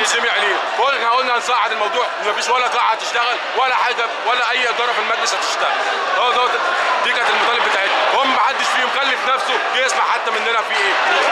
كلام سمع ليه قلنا قلنا هنصعد الموضوع مفيش ولا قاعه هتشتغل ولا حاجه ولا اي اداره في المجلس هتشتغل هو دوت دي كانت المطالب بتاعتنا هم محدش فيهم كلف نفسه يسمع حتى مننا في ايه